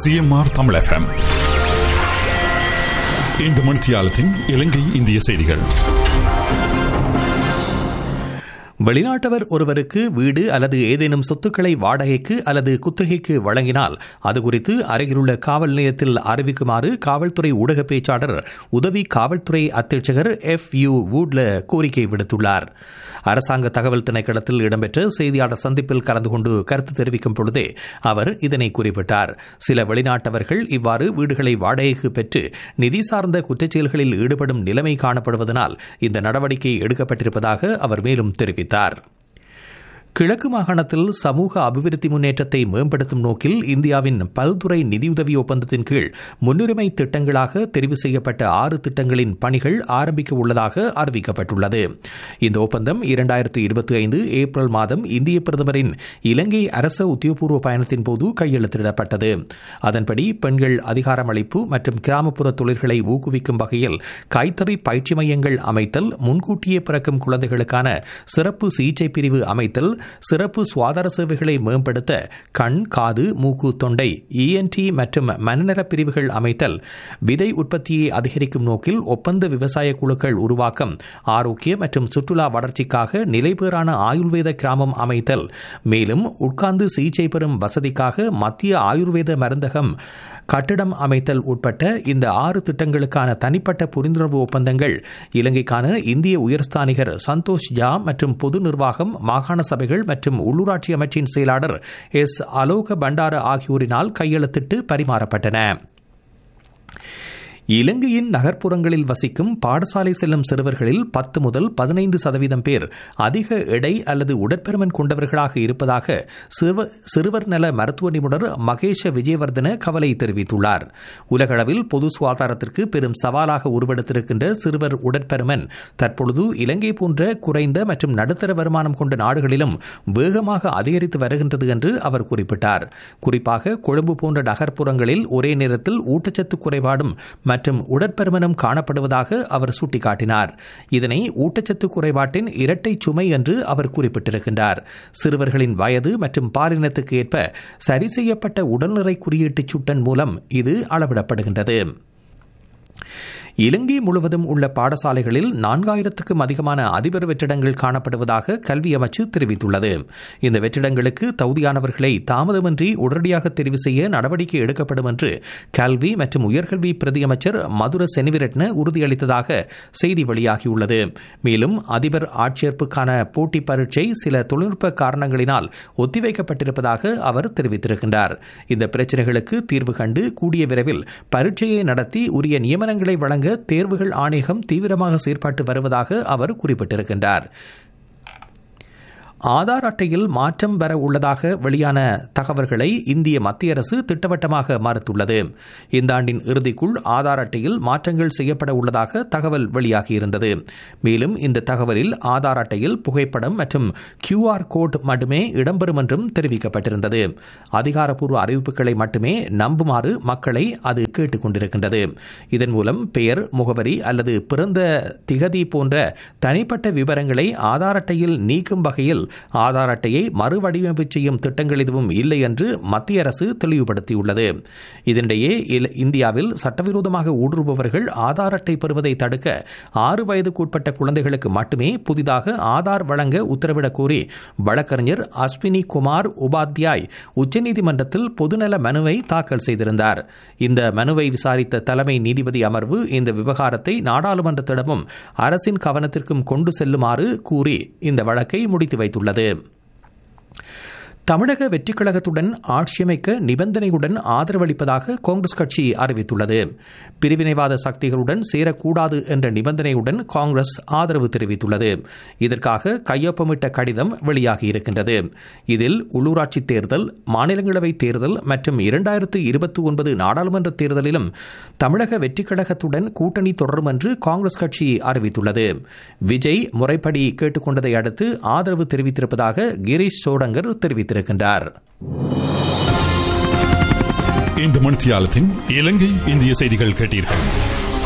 CMR Tamil FM இந்த மணித்தியாலத்தின் இலங்கை இந்திய செய்திகள் வெளிநாட்டவர் ஒருவருக்கு வீடு அல்லது ஏதேனும் சொத்துக்களை வாடகைக்கு அல்லது குத்தகைக்கு வழங்கினால் அது குறித்து அருகிலுள்ள காவல் நிலையத்தில் அறிவிக்குமாறு காவல்துறை ஊடக பேச்சாளர் உதவி காவல்துறை அத்தீட்சகர் எஃப் யூ வூட்ல கோரிக்கை விடுத்துள்ளார் அரசாங்க தகவல் திணைக்களத்தில் இடம்பெற்ற செய்தியாளர் சந்திப்பில் கலந்து கொண்டு கருத்து தெரிவிக்கும் பொழுதே அவர் இதனை குறிப்பிட்டார் சில வெளிநாட்டவர்கள் இவ்வாறு வீடுகளை வாடகைக்கு பெற்று நிதி சார்ந்த குற்றச்செயல்களில் ஈடுபடும் நிலைமை காணப்படுவதனால் இந்த நடவடிக்கை எடுக்கப்பட்டிருப்பதாக அவர் மேலும் தெரிவித்தார் கிழக்கு மாகாணத்தில் சமூக அபிவிருத்தி முன்னேற்றத்தை மேம்படுத்தும் நோக்கில் இந்தியாவின் பல்துறை நிதியுதவி ஒப்பந்தத்தின் கீழ் முன்னுரிமை திட்டங்களாக தெரிவு செய்யப்பட்ட ஆறு திட்டங்களின் பணிகள் ஆரம்பிக்க உள்ளதாக அறிவிக்கப்பட்டுள்ளது இந்த ஒப்பந்தம் இரண்டாயிரத்து இருபத்தி ஐந்து ஏப்ரல் மாதம் இந்திய பிரதமரின் இலங்கை அரச உத்தியோகபூர்வ பயணத்தின் போது கையெழுத்திடப்பட்டது அதன்படி பெண்கள் அதிகாரமளிப்பு மற்றும் கிராமப்புற தொழில்களை ஊக்குவிக்கும் வகையில் கைத்தறி பயிற்சி மையங்கள் அமைத்தல் முன்கூட்டியே பிறக்கும் குழந்தைகளுக்கான சிறப்பு சிகிச்சை பிரிவு அமைத்தல் சிறப்பு சுகாதார சேவைகளை மேம்படுத்த கண் காது மூக்கு தொண்டை இஎன்டி மற்றும் மனநல பிரிவுகள் அமைத்தல் விதை உற்பத்தியை அதிகரிக்கும் நோக்கில் ஒப்பந்த விவசாய குழுக்கள் உருவாக்கம் ஆரோக்கிய மற்றும் சுற்றுலா வளர்ச்சிக்காக நிலைபேறான ஆயுர்வேத கிராமம் அமைத்தல் மேலும் உட்கார்ந்து சிகிச்சை பெறும் வசதிக்காக மத்திய ஆயுர்வேத மருந்தகம் கட்டிடம் அமைத்தல் உட்பட்ட இந்த ஆறு திட்டங்களுக்கான தனிப்பட்ட புரிந்துணர்வு ஒப்பந்தங்கள் இலங்கைக்கான இந்திய உயர்ஸ்தானிகர் சந்தோஷ் ஜா மற்றும் பொது நிர்வாகம் மாகாண சபைகள் மற்றும் உள்ளூராட்சி அமைச்சின் செயலாளர் எஸ் அலோக பண்டார ஆகியோரினால் கையெழுத்திட்டு பரிமாறப்பட்டன இலங்கையின் நகர்ப்புறங்களில் வசிக்கும் பாடசாலை செல்லும் சிறுவர்களில் பத்து முதல் பதினைந்து சதவீதம் பேர் அதிக எடை அல்லது உடற்பெருமன் கொண்டவர்களாக இருப்பதாக சிறுவர் நல மருத்துவ நிபுணர் மகேஷ விஜயவர்தன கவலை தெரிவித்துள்ளார் உலகளவில் பொது சுகாதாரத்திற்கு பெரும் சவாலாக உருவெடுத்திருக்கின்ற சிறுவர் உடற்பெருமன் தற்பொழுது இலங்கை போன்ற குறைந்த மற்றும் நடுத்தர வருமானம் கொண்ட நாடுகளிலும் வேகமாக அதிகரித்து வருகின்றது என்று அவர் குறிப்பிட்டார் குறிப்பாக கொழும்பு போன்ற நகர்ப்புறங்களில் ஒரே நேரத்தில் ஊட்டச்சத்து குறைபாடும் மற்றும் உடற்பருமனும் காணப்படுவதாக அவர் சுட்டிக்காட்டினார் இதனை ஊட்டச்சத்து குறைபாட்டின் இரட்டை சுமை என்று அவர் குறிப்பிட்டிருக்கின்றார் சிறுவர்களின் வயது மற்றும் பாலினத்துக்கு ஏற்ப சரி செய்யப்பட்ட உடல்நிறை குறியீட்டு சுட்டன் மூலம் இது அளவிடப்படுகின்றது இலங்கை முழுவதும் உள்ள பாடசாலைகளில் நான்காயிரத்துக்கும் அதிகமான அதிபர் வெற்றிடங்கள் காணப்படுவதாக கல்வி அமைச்சு தெரிவித்துள்ளது இந்த வெற்றிடங்களுக்கு தகுதியானவர்களை தாமதமின்றி உடனடியாக தெரிவு செய்ய நடவடிக்கை எடுக்கப்படும் என்று கல்வி மற்றும் உயர்கல்வி பிரதியமைச்சர் மதுர செனிவிரட்ன உறுதியளித்ததாக செய்தி வெளியாகியுள்ளது மேலும் அதிபர் ஆட்சேர்ப்புக்கான போட்டி பரீட்சை சில தொழில்நுட்ப காரணங்களினால் ஒத்திவைக்கப்பட்டிருப்பதாக அவர் தெரிவித்திருக்கின்றார் இந்த பிரச்சினைகளுக்கு தீர்வு கண்டு கூடிய விரைவில் பரீட்சையை நடத்தி உரிய நியமனங்களை வழங்க வழங்க தேர்வுகள் ஆணையகம் தீவிரமாக செயற்பட்டு வருவதாக அவர் குறிப்பிட்டிருக்கின்றார் ஆதார் அட்டையில் மாற்றம் வர உள்ளதாக வெளியான தகவல்களை இந்திய மத்திய அரசு திட்டவட்டமாக மறுத்துள்ளது இந்த ஆண்டின் இறுதிக்குள் ஆதார் அட்டையில் மாற்றங்கள் செய்யப்பட உள்ளதாக தகவல் வெளியாகியிருந்தது மேலும் இந்த தகவலில் ஆதார் அட்டையில் புகைப்படம் மற்றும் கியூஆர் கோட் மட்டுமே இடம்பெறும் என்றும் தெரிவிக்கப்பட்டிருந்தது அதிகாரப்பூர்வ அறிவிப்புகளை மட்டுமே நம்புமாறு மக்களை அது கேட்டுக் கொண்டிருக்கின்றது இதன் மூலம் பெயர் முகவரி அல்லது பிறந்த திகதி போன்ற தனிப்பட்ட விவரங்களை ஆதார் அட்டையில் நீக்கும் வகையில் ஆதார் அட்டையை மறுவடிவமைப்பு செய்யும் திட்டங்கள் எதுவும் இல்லை என்று மத்திய அரசு தெளிவுபடுத்தியுள்ளது இதனிடையே இந்தியாவில் சட்டவிரோதமாக ஊடுருபவர்கள் ஆதார் அட்டை பெறுவதை தடுக்க ஆறு வயதுக்குட்பட்ட குழந்தைகளுக்கு மட்டுமே புதிதாக ஆதார் வழங்க உத்தரவிடக் கோரி வழக்கறிஞர் அஸ்வினி குமார் உபாத்யாய் உச்சநீதிமன்றத்தில் பொதுநல மனுவை தாக்கல் செய்திருந்தார் இந்த மனுவை விசாரித்த தலைமை நீதிபதி அமர்வு இந்த விவகாரத்தை நாடாளுமன்றத்திடமும் அரசின் கவனத்திற்கும் கொண்டு செல்லுமாறு கூறி இந்த வழக்கை முடித்து வைத்துள்ளது உள்ளது தமிழக வெற்றிக் கழகத்துடன் ஆட்சியமைக்க நிபந்தனையுடன் ஆதரவளிப்பதாக காங்கிரஸ் கட்சி அறிவித்துள்ளது பிரிவினைவாத சக்திகளுடன் சேரக்கூடாது என்ற நிபந்தனையுடன் காங்கிரஸ் ஆதரவு தெரிவித்துள்ளது இதற்காக கையொப்பமிட்ட கடிதம் வெளியாகியிருக்கின்றது இதில் உள்ளூராட்சி தேர்தல் மாநிலங்களவை தேர்தல் மற்றும் இரண்டாயிரத்து இருபத்தி ஒன்பது நாடாளுமன்ற தேர்தலிலும் தமிழக வெற்றிக் கழகத்துடன் கூட்டணி தொடரும் என்று காங்கிரஸ் கட்சி அறிவித்துள்ளது விஜய் முறைப்படி கேட்டுக்கொண்டதை அடுத்து ஆதரவு தெரிவித்திருப்பதாக கிரீஷ் சோடங்கர் தெரிவித்தார் தெரிவித்திருக்கின்றார் இந்த மணித்தியாலத்தின் இலங்கை இந்திய செய்திகள் கேட்டீர்கள்